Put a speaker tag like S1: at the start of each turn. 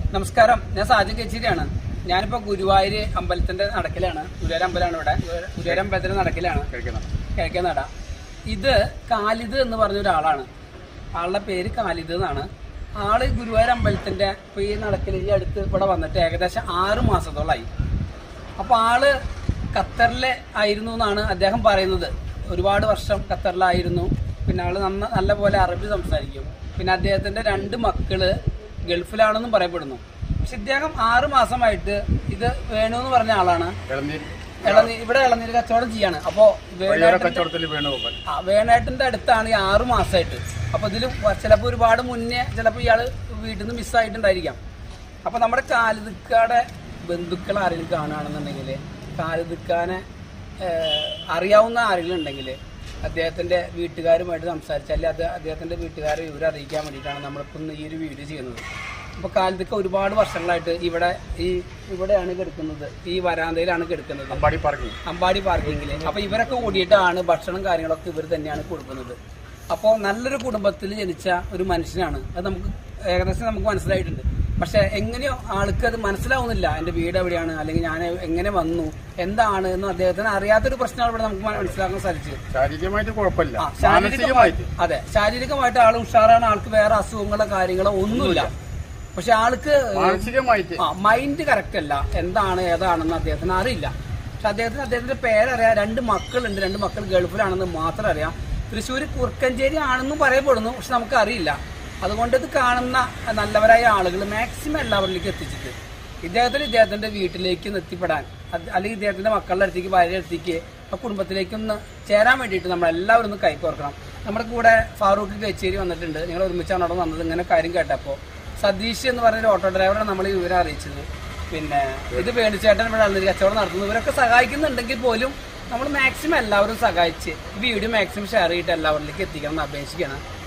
S1: നമസ്കാരം ഞാൻ സാജൻ കച്ചേരിയാണ് ഞാനിപ്പോ ഗുരുവായൂര് അമ്പലത്തിന്റെ നടക്കിലാണ് ഗുരുവായൂർ അമ്പലമാണ് ഇവിടെ ഗുരുവായൂർ- ഗുരുവായൂർ അമ്പലത്തിന്റെ നടക്കിലാണ് കിഴക്കേ നട ഇത് കാലിദ് എന്ന് പറഞ്ഞ ഒരാളാണ് ആളുടെ പേര് കാലിദ് എന്നാണ് ആള് ഗുരുവായൂർ അമ്പലത്തിന്റെ ഇപ്പൊ ഈ നടക്കിൽ ഈ അടുത്ത് ഇവിടെ വന്നിട്ട് ഏകദേശം ആറ് മാസത്തോളായി അപ്പൊ ആള് ഖത്തറിലെ ആയിരുന്നു എന്നാണ് അദ്ദേഹം പറയുന്നത് ഒരുപാട് വർഷം ഖത്തറിലായിരുന്നു പിന്നെ ആള് നന്ന നല്ല പോലെ അറബി സംസാരിക്കും പിന്നെ അദ്ദേഹത്തിന്റെ രണ്ട് മക്കള് ഗൾഫിലാണെന്നും പറയപ്പെടുന്നു പക്ഷെ ഇദ്ദേഹം ആറ് മാസമായിട്ട് ഇത് വേണു എന്ന് പറഞ്ഞ ആളാണ് ഇളനീ ഇവിടെ ഇളനീര് കച്ചവടം ചെയ്യാണ് അപ്പോ വേണേട്ടന്റെ
S2: കച്ചവടത്തിൽ വേണുഗോപാൽ
S1: ആ, വേണേട്ടന്റെ അടുത്താണ് ഈ ആറു മാസമായിട്ട് അപ്പൊ ഇതിൽ ചിലപ്പോ ഒരുപാട് മുന്നേ ചിലപ്പോ ഇയാള് വീട്ടിൽ നിന്ന് മിസ്സായിട്ടുണ്ടായിരിക്കാം അപ്പൊ നമ്മുടെ കാലിദിക്കാടെ ബന്ധുക്കൾ ആരെങ്കിലും കാണുകയാണെന്നുണ്ടെങ്കിൽ കാലിദിക്കാനെ അറിയാവുന്ന ആരെങ്കിലും ഉണ്ടെങ്കിൽ അദ്ദേഹത്തിന്റെ വീട്ടുകാരുമായിട്ട് സംസാരിച്ചാൽ അത് അദ്ദേഹത്തിന്റെ വീട്ടുകാരെ വിവരം അറിയിക്കാൻ വേണ്ടിയിട്ടാണ് നമ്മളിപ്പോൾ ഇന്ന് ഈ ഒരു വീഡിയോ ചെയ്യുന്നത് അപ്പൊ കാലിദിക്ക ഒരുപാട് വർഷങ്ങളായിട്ട് ഇവിടെ ഈ ഇവിടെയാണ് കിടക്കുന്നത് ഈ വരാന്തയിലാണ് കിടക്കുന്നത്
S2: അമ്പാടി പാർക്കിംഗ്
S1: അമ്പാടി പാർക്കിങ്ങിൽ അപ്പൊ ഇവരൊക്കെ കൂടിയിട്ടാണ് ഭക്ഷണം കാര്യങ്ങളൊക്കെ ഇവർ തന്നെയാണ് കൊടുക്കുന്നത് അപ്പോൾ നല്ലൊരു കുടുംബത്തിൽ ജനിച്ച ഒരു മനുഷ്യനാണ് അത് നമുക്ക് ഏകദേശം നമുക്ക് മനസ്സിലായിട്ടുണ്ട് പക്ഷെ എങ്ങനെയോ ആൾക്ക് അത് മനസ്സിലാവുന്നില്ല എന്റെ വീട് എവിടെയാണ് അല്ലെങ്കിൽ ഞാൻ എങ്ങനെ വന്നു എന്താണ് എന്ന് അദ്ദേഹത്തിന് അറിയാത്തൊരു പ്രശ്നമാണ് ഇവിടെ നമുക്ക് മനസ്സിലാക്കാൻ സാധിച്ചത്
S2: ശാരീരികമായിട്ട് കുഴപ്പമില്ല
S1: ആ,
S2: മാനസികമായിട്ട്
S1: അതെ ശാരീരികമായിട്ട് ആൾ ഉഷാറാണ് ആൾക്ക് വേറെ അസുഖങ്ങളോ കാര്യങ്ങളോ ഒന്നുമില്ല പക്ഷെ ആൾക്ക്
S2: മാനസികമായിട്ട്
S1: ആ മൈൻഡ് കറക്റ്റ് അല്ല എന്താണ് ഏതാണെന്ന് അദ്ദേഹത്തിന് അറിയില്ല പക്ഷെ അദ്ദേഹത്തിന് അദ്ദേഹത്തിന്റെ പേരറിയാം രണ്ട് മക്കളുണ്ട് രണ്ട് മക്കൾ ഗൾഫിലാണെന്ന് മാത്രം അറിയാം തൃശ്ശൂർ കുറുക്കഞ്ചേരി ആണെന്നും പറയപ്പെടുന്നു പക്ഷെ നമുക്ക് അറിയില്ല അതുകൊണ്ട് ഇത് കാണുന്ന നല്ലവരായ ആളുകൾ മാക്സിമം എല്ലാവരിലേക്ക് എത്തിച്ചിട്ട് ഇദ്ദേഹത്തിന് ഇദ്ദേഹത്തിന്റെ വീട്ടിലേക്ക് ഒന്ന് എത്തിപ്പെടാൻ അത് അല്ലെങ്കിൽ ഇദ്ദേഹത്തിന്റെ മക്കളുടെ അടുത്തേക്ക് ഭാര്യയുടെ അടുത്തേക്ക് ആ കുടുംബത്തിലേക്ക് ഒന്ന് ചേരാൻ വേണ്ടിയിട്ട് നമ്മൾ എല്ലാവരും ഒന്ന് കൈക്കോർക്കണം നമ്മുടെ കൂടെ ഫാറൂഖ് കച്ചേരി വന്നിട്ടുണ്ട് നിങ്ങൾ ഒരുമിച്ചാണ് അവിടെ വന്നത് ഇങ്ങനെ കാര്യം കേട്ടപ്പോൾ സതീഷ് എന്ന് പറഞ്ഞ ഒരു ഓട്ടോ ഡ്രൈവറാണ് നമ്മൾ ഈ വിവരം അറിയിച്ചത് പിന്നെ ഇത് വേണിച്ചേട്ടൻ ഇവിടെ ആളുകൾ കച്ചവടം നടത്തുന്നു ഇവരൊക്കെ സഹായിക്കുന്നുണ്ടെങ്കിൽ പോലും നമ്മൾ മാക്സിമം എല്ലാവരും സഹായിച്ച് ഈ വീഡിയോ മാക്സിമം ഷെയർ ചെയ്തിട്ട് എല്ലാവരിലേക്ക് എത്തിക്കണം എന്ന് അപേക്ഷിക്കണം